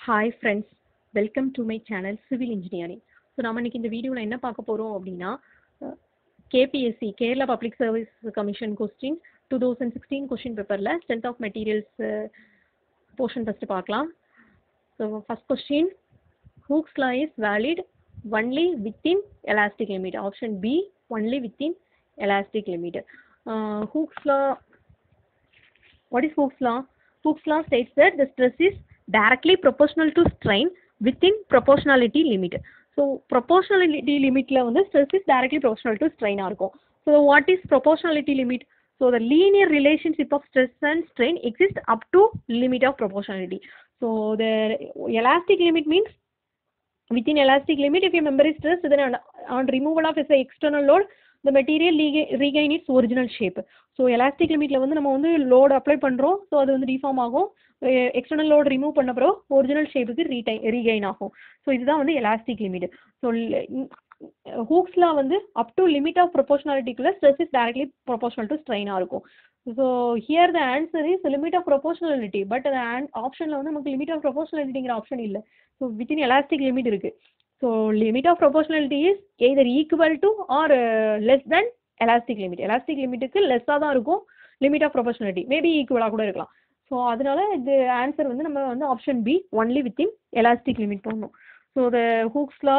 Hi friends welcome to my channel civil engineering so நம்ம இன்னைக்கு இந்த வீடியோவில் என்ன பார்க்க போகிறோம் அப்படின்னா KPSC Kerala public service commission question two thousand sixteen question பேப்பரில் strength of materials portion first பார்க்கலாம் so first question Hooke's law is valid only within elastic limit option B only within elastic limit Hooke's law what is Hooke's law? Hooke's law states that the stress is directly proportional to strain within proportionality limit. So proportionality limitல வந்து stress is directly proportional to strain ஆ இருக்கும். So what is proportionality limit? So the linear relationship of stress and strain exists up to limit of proportionality. So the elastic limit means within elastic limit if a member is stressed then on, on removal of say external load the material regain, regain its original shape so elastic லிமிட்ல வந்து நம்ம வந்து load apply பண்ணுறோம் so அது வந்து deform ஆகும் external load remove பண்ண பிறகு ஒரிஜினல் ஷேப்புக்கு ரீடை ரீகைன் ஆகும் ஸோ இதுதான் வந்து எலாஸ்டிக் லிமிட் ஸோ ஹூக்ஸ்லாம் வந்து அப் டு லிமிட் ஆஃப் ப்ரொபோஷனாலிட்டிக்குள்ள stress is directly proportional to ஸ்ட்ரெயினாக இருக்கும் so here the answer is limit of proportionality but அந்த ஆப்ஷனில் வந்து நமக்கு லிமிட் ஆஃப் ப்ரொபோஷனாலிட்டிங்கிற ஆப்ஷன் இல்லை ஸோ வித்தின் எலாஸ்டிக் லிமிட் இருக்குது so limit of proportionality is either equal to or less than elastic limit elastic லிமிட்டுக்கு லெஸ்ஸாக தான் இருக்கும் லிமிட் ஆஃப் ப்ரொபோஷனாலிட்டி மேபி ஈக்குவலாக கூட இருக்கலாம் ஸோ அதனால இது ஆன்சர் வந்து நம்ம வந்து option B only within elastic limit போடணும் so the Hooke's law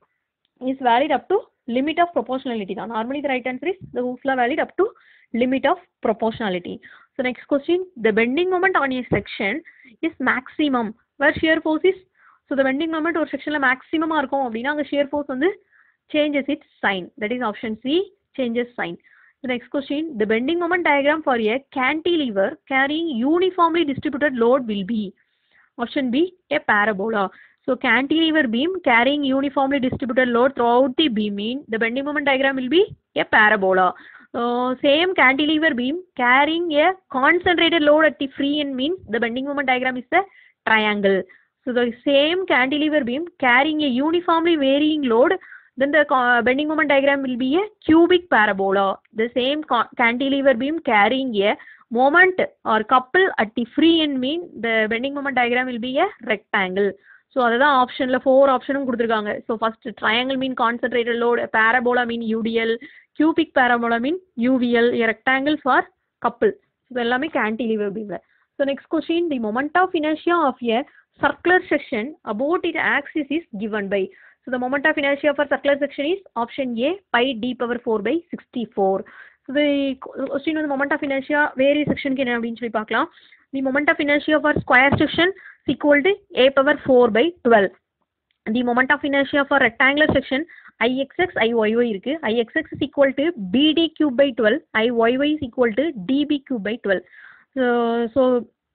is valid up to limit of proportionality தான் normally the right answer is the Hooke's law valid up to limit of proportionality. So next question, the bending moment on a section is maximum where shear force is so the bending moment ஒரு செக்ஷன்ல மேக்ஸிமமா இருக்கும் அப்படின்னா அங்க shear force வந்து changes its sign that is option C changes sign. The next question, the bending moment diagram for a cantilever carrying uniformly distributed load will be option B a parabola. So cantilever beam carrying uniformly distributed load throughout the beam mean the bending moment diagram will be a parabola. Uh, same cantilever beam carrying a concentrated load at the free end means the bending moment diagram is a triangle. So the same cantilever beam carrying a uniformly varying load then the bending moment diagram will be a cubic parabola. The same cantilever beam carrying a moment or couple at the free end mean the bending moment diagram will be a rectangle. So அதுதான் ஆப்ஷனில் four ஆப்ஷனும் கொடுத்துருக்காங்க so first triangle mean concentrated load parabola mean UDL cubic parabola mean UVL rectangle for couple இது எல்லாமே cantilever பீம்ல so next question the moment of inertia of a circular section about it axis is given by so the moment of inertia for circular section is option A pi D power four by sixty four so the question வந்து moment of inertia vary செக்ஷனுக்கு என்ன அப்படின்னு சொல்லி பார்க்கலாம் the moment of inertia for square section is equal to a power 4 by 12. The moment of inertia for rectangular section ixx iyy இருக்கு ixx is equal to bd cube by 12 iyy is equal to db cube by 12. So, so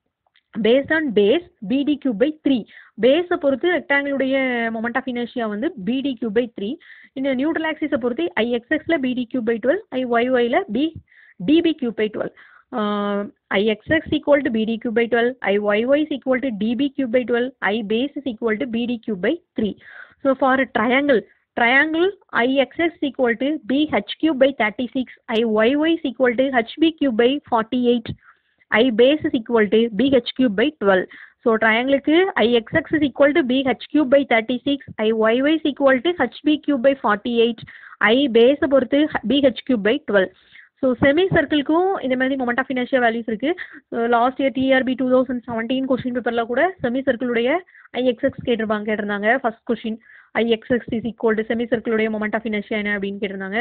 based on base bd cube by 3 பேஸை பொறுத்து ரெக்டாங்கிளுடைய moment of inertia வந்து B D cube by three இந்த neutral ஆக்சிஸை பொறுத்து ஐஎக்ஸ்எக்ஸில் B D cube by twelve ஐஒய்ஒயில் B D B cube by twelve uh, ixx equal to bd cube by 12, iyy is equal to db cube by 12, i base is equal to bd cube by 3. So for a triangle, triangle ixx is equal to bh cube by 36, iyy is equal to hb cube by 48, i base is equal to bh cube by 12. So triangle ixx is equal to bh cube by 36, iyy is equal to hb cube by 48, i base பொறுத்து bh cube by 12. So semi சர்க்கிள்க்கும் இந்த மாதிரி moment of inertia values இருக்கு last year TRB two thousand seventeen question பேப்பரில் கூட semi சர்க்கிளுடைய I X X கேட்டிருப்பாங்க கேட்டிருந்தாங்க first question I X X is equal to semi சர்க்கிளுடைய மொமெண்ட் ஆஃப் இனர்ஷியா என்ன அப்படின்னு கேட்டிருந்தாங்க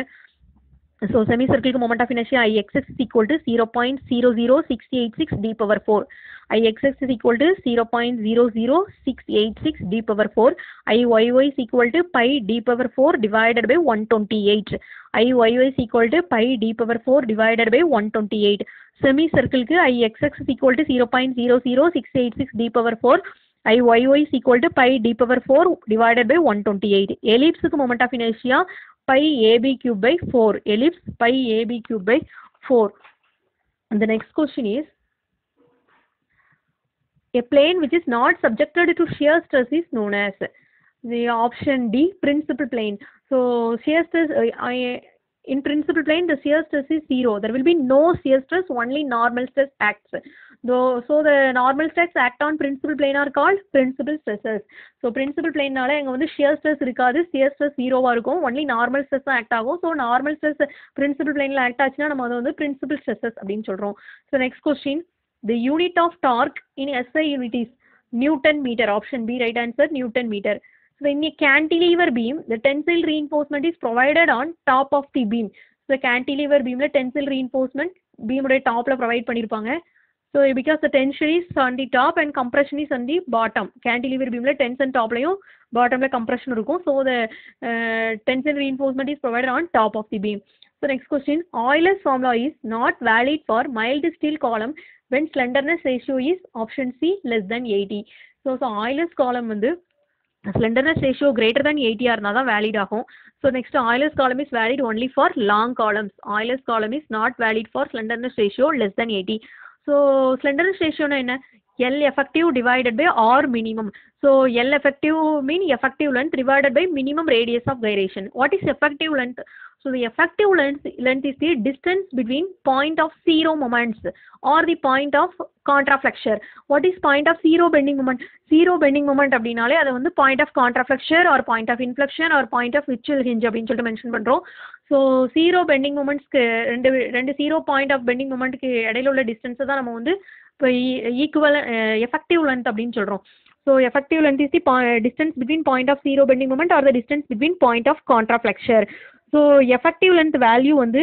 ஸோ செமி சர்க்கிளுக்கு moment of inertia I X X is equal to zero point zero zero six eight six D power four I X X is equal to zero point zero zero six eight six D power four I Y Y is equal to pi D power four divided by one twenty eight IYY is equal to pi d power 4 divided by 128. Semi circle ku IXX is equal to 0.00686 d power 4. IYY is equal to pi d power 4 divided by 128. Ellipse ku moment of inertia pi AB cube by 4. Ellipse pi AB cube by 4. And the next question is a plane which is not subjected to shear stress is known as the option D principal plane. So shear stress uh, I, in principal plane the shear stress is zero there will be no shear stress only normal stress acts though so the normal stress act on principal plane are called principal stresses so principal planeனால இங்க வந்து shear stress இருக்காது shear stress ஜீரோவா இருக்கும் only normal stress தான் act ஆகும் so normal stress principal planeல act ஆச்சுன்னா நம்ம அதை வந்து principal stresses அப்படின்னு சொல்றோம் so next question the unit of torque in SI unit is Newton meter option B right answer Newton meter so in a cantilever beam the tensile reinforcement is provided on top of the beam so cantilever beamல tensile reinforcement beam உடைய topல provide பண்ணிருப்பாங்க so because the tension is on the top and compression is on the bottom cantilever beamல tension topலயும் bottomல compression இருக்கும் so the uh, tensile reinforcement is provided on top of the beam so next question Euler's formula is not valid for mild steel column when slenderness ratio is option C less than 80 so so Euler's column வந்து slenderness ratio greater than 80 இருந்தால் தான் valid ஆகும் so next Euler's column is valid only for long columns Euler's column is not valid for slenderness ratio less than 80 so slenderness ratio னா என்ன L effective divided by R minimum so L effective mean effective length divided by minimum radius of gyration what is effective length so the effective length, length is the distance between point of zero moments or the point of contraflexure. What is point of zero bending moment? Zero bending moment அப்படின்னாலே அதை வந்து point of contraflexure or point of inflection or point of Mitchell hinge அப்படின்னு சொல்லிட்டு mention பண்ணுறோம் so zero bending மூமெண்ட்ஸ்க்கு ரெண்டு ரெண்டு zero point of bending மூமெண்ட்டுக்கு இடையில உள்ள டிஸ்டன்ஸை தான் நம்ம வந்து இப்போ ஈக்குவல் எஃபெக்டிவ் லென்த் அப்படின்னு சொல்கிறோம் So effective length is the po- distance between point of zero bending moment or the distance between point of contraflexure. So effective length value வந்து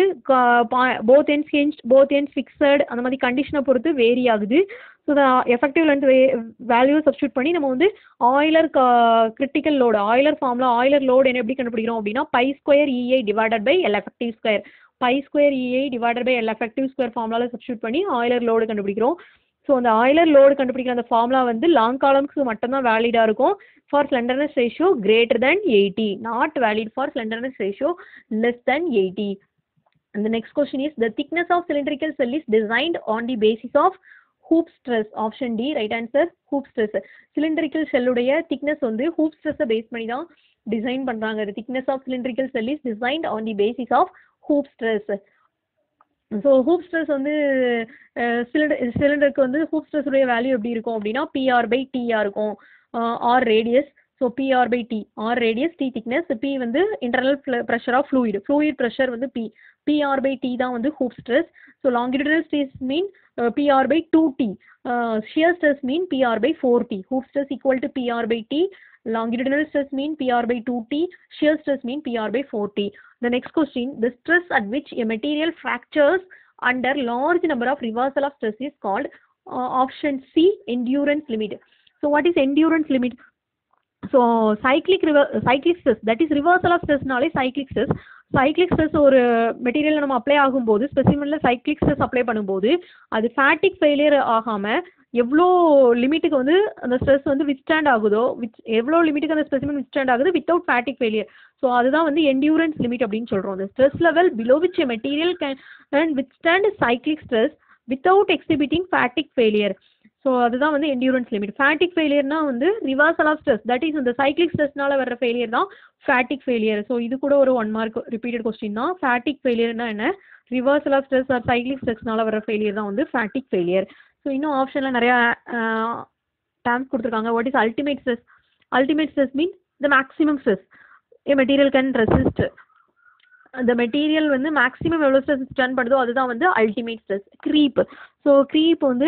both ends hinge both ends fixed அந்த மாதிரி கண்டிஷனை பொறுத்து vary ஆகுது so effective length value substitute பண்ணி நம்ம வந்து Euler critical load Euler ஃபார்மில் ஆயிலர் லோடு என்ன எப்படி கண்டுபிடிக்கிறோம் அப்படின்னா pi square E I divided by L effective square pi square E I divided by L effective square ஃபார்முலாவில் சப்ஸ்டியூட் பண்ணி ஆயிலர் லோடு கண்டுபிடிக்கிறோம் ஸோ அந்த ஆயிலர் லோடு கண்டுபிடிக்கிற அந்த ஃபார்முலா வந்து லாங் காலம்ஸ்க்கு மட்டும்தான் வேலிடாக இருக்கும் for slenderness ratio greater than eighty not valid for slenderness ratio less than eighty And the next question is the thickness of cylindrical cell is designed on the basis of hoop stress. Option D, right answer, hoop stress. Cylindrical cell உடைய thickness வந்து hoop stress base பண்ணி தான் design பண்றாங்க the thickness of cylindrical cell is designed on the basis of hoop stress. So hoop stress வந்து cylinder சிலிண்டருக்கு வந்து hoop stress உடைய value எப்படி இருக்கும் அப்படின்னா பிஆர் பை டிஆ இருக்கும் R radius so P R by T R radius T thickness P வந்து internal pressure of fluid fluid pressure வந்து பி பிஆர் பை டி தான் வந்து hoop stress so longitudinal stress mean P R by two T shear stress mean P R by four T hoop stress equal to P R by T longitudinal stress mean PR by 2T, shear stress mean PR by 4T. The next question, the stress at which a material fractures under large number of reversal of stress is called uh, option C, endurance limit. So what is endurance limit? So cyclic river cyclic stress that is reversal of ஸ்ட்ரெஸ்னாலே cyclic stress cyclic stress ஒரு material நம்ம apply ஆகும்போது ஸ்பெசிமனில் cyclic stress apply பண்ணும்போது அது fatigue failure ஆகாமல் எவ்வளோ லிமிட்டுக்கு வந்து அந்த ஸ்ட்ரெஸ் வந்து வித்ஸ்டாண்ட் ஆகுதோ வித் எவ்வளோ லிமிட்டுக்கு அந்த ஸ்பெசிமன் வித்ஸ்டாண்ட் ஆகுது வித்தவுட் ஃபேட்டிக் ஃபெயிலியர் ஸோ அதுதான் வந்து என்டியூரன்ஸ் லிமிட் அப்படின்னு சொல்கிறோம் அந்த stress level below which a material can and withstand cyclic stress without exhibiting fatigue failure so அதுதான் வந்து என்டியூரன்ஸ் லிமிட் ஃபேட்டிக் ஃபெயிலியர்னா வந்து reversal of stress that is இந்த சைக்ளிக் ஸ்ட்ரெஸ்னால வர ஃபெயிலியர் தான் ஃபேட்டிக் ஃபெயிலியர் ஸோ இது கூட ஒரு ஒன் மார்க் ரிப்பீட்டட் கொஸ்டின் தான் ஃபேட்டிக் ஃபெயிலியர்னா என்ன reversal of stress R cyclic ஸ்ட்ரெஸ்னால வர ஃபெயிலியர் தான் வந்து ஃபேட்டிக் ஃபெயிலியர் ஸோ இன்னும் ஆப்ஷனில் நிறையா டேம்ஸ் கொடுத்துருக்காங்க what is ultimate stress ultimate stress mean the maximum stress a material can resist அந்த மெட்டீரியல் வந்து மேக்ஸிமம் எவ்வளோ ஸ்ட்ரெஸ் ஸ்டன் பண்ணுதோ அதுதான் வந்து ultimate stress creep so creep வந்து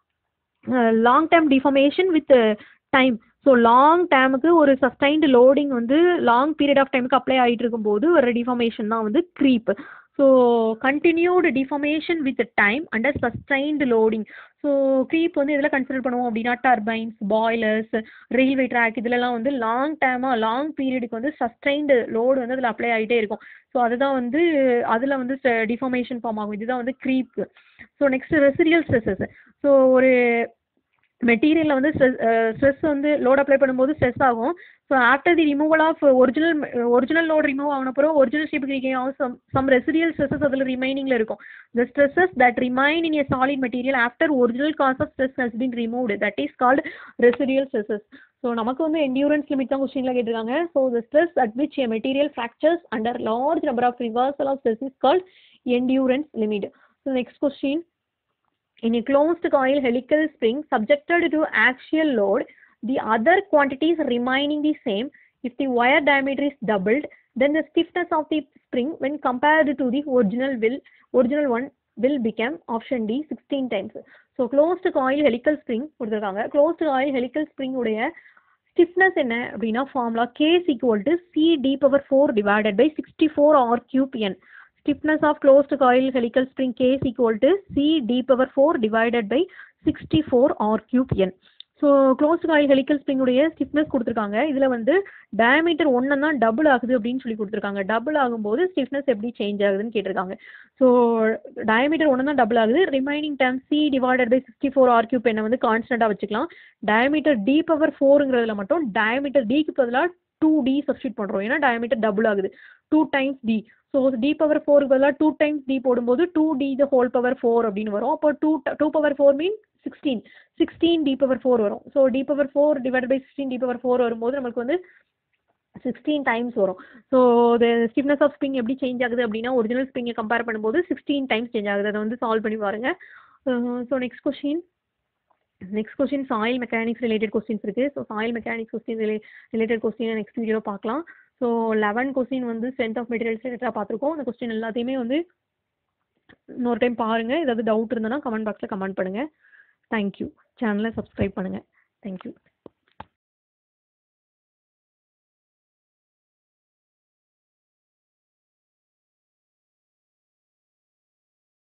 long term deformation with time so long டேமுக்கு ஒரு சஸ்டைன்டு லோடிங் வந்து லாங் பீரியட் ஆஃப் டைமுக்கு அப்ளை ஆகிட்டு இருக்கும்போது ஒரு டிஃபர்மேஷன் தான் வந்து creep so continued deformation with time under sustained loading so creep வந்து இதில் கன்சிடர் பண்ணுவோம் அப்படின்னா டர்பைன்ஸ் பாய்லர்ஸ் ரயில்வே ட்ராக் இதுலலாம் வந்து லாங் டேமாக லாங் பீரியடுக்கு வந்து சஸ்டைன்டு லோடு வந்து அதில் அப்ளை ஆகிட்டே இருக்கும் ஸோ அதுதான் வந்து அதில் வந்து டிஃபர்மேஷன் ஃபார்ம் ஆகும் இதுதான் வந்து creep so next residual stresses so ஒரு மெட்டீரியலில் வந்து ஸ்ட்ரெஸ் ஸ்ட்ரெஸ் வந்து லோட் அப்ளை பண்ணும்போது ஸ்ட்ரெஸ் ஆகும் so after the removal of original original load remove ஆன பிறகு ஒரிஜினல் ஷேப் ஆகும் சம் சம் ரெசிடியல் ஸ்ட்ரெஸஸ் அதில் ரிமைனிங்கில் இருக்கும் the stresses that remain in a solid material after original cause of stress has been removed that is called residual stresses so நமக்கு வந்து endurance limit தான் கொஸ்டினில் கேட்டிருக்காங்க so the stress at which a material fractures under large number of reversal of stress is called endurance limit. So next question. In a closed coil helical spring subjected to axial load, the other quantities remaining the same. If the wire diameter is doubled, then the stiffness of the spring when compared to the original will original one will become option D 16 times. So closed coil helical spring கொடுத்துருக்காங்க closed coil helical spring உடைய stiffness என்ன அப்படின்னா formula k is equal to c d power 4 divided by 64 r cube n. stiffness of closed coil helical spring K is equal to C d power 4 divided by 64 R cube N. So closed coil helical ஸ்ப்ரிங்குடைய stiffness கொடுத்துருக்காங்க இதில் வந்து diameter ஒன்று தான் double ஆகுது அப்படின்னு சொல்லி கொடுத்துருக்காங்க டபுள் ஆகும்போது ஸ்டிஃப்னஸ் எப்படி சேஞ்ச் ஆகுதுன்னு கேட்டிருக்காங்க ஸோ டயமீட்டர் ஒன்று தான் டபுள் ஆகுது remaining time C divided by sixty four R cube என்ன வந்து கான்ஸ்டண்ட்டாக வச்சுக்கலாம் டயமீட்டர் டி பவர் ஃபோருங்கிறதுல மட்டும் டயமீட்டர் டிக்கு பதிலாக டூ டி சப்ஸ்டியூட் பண்ணுறோம் ஏன்னா டயமீட்டர் டபுள் ஆகுது two times D so D power ஃபோருக்கு பதிலாக டூ டைம்ஸ் டி போடும்போது two D the whole power four அப்படின்னு வரும் அப்போ two two power four mean sixteen sixteen D power four வரும் so D power four divide by sixteen D power four வரும்போது நமக்கு வந்து சிக்ஸ்டீன் டைம்ஸ் வரும் so the stiffness of spring எப்படி change ஆகுது அப்படின்னா ஒரிஜினல் ஸ்ப்ரிங்கை கம்பேர் பண்ணும்போது சிக்ஸ்டீன் டைம்ஸ் சேஞ்ச் ஆகுது அதை வந்து சால்வ் பண்ணி பாருங்க so next question next question soil mechanics related questions இருக்குது so soil mechanics question related question next video பார்க்கலாம் ஸோ லெவன் கொஸ்டின் வந்து ஸ்ட்ரென்த் ஆஃப் மெட்டீரியல்ஸ் ரிலேட்டடாக பார்த்துருக்கோம் அந்த கொஸ்டின் எல்லாத்தையுமே வந்து இன்னொரு டைம் பாருங்கள் ஏதாவது டவுட் இருந்ததுன்னா கமெண்ட் பாக்ஸில் கமெண்ட் பண்ணுங்கள் தேங்க்யூ சேனலை சப்ஸ்கிரைப் பண்ணுங்கள் தேங்க்யூ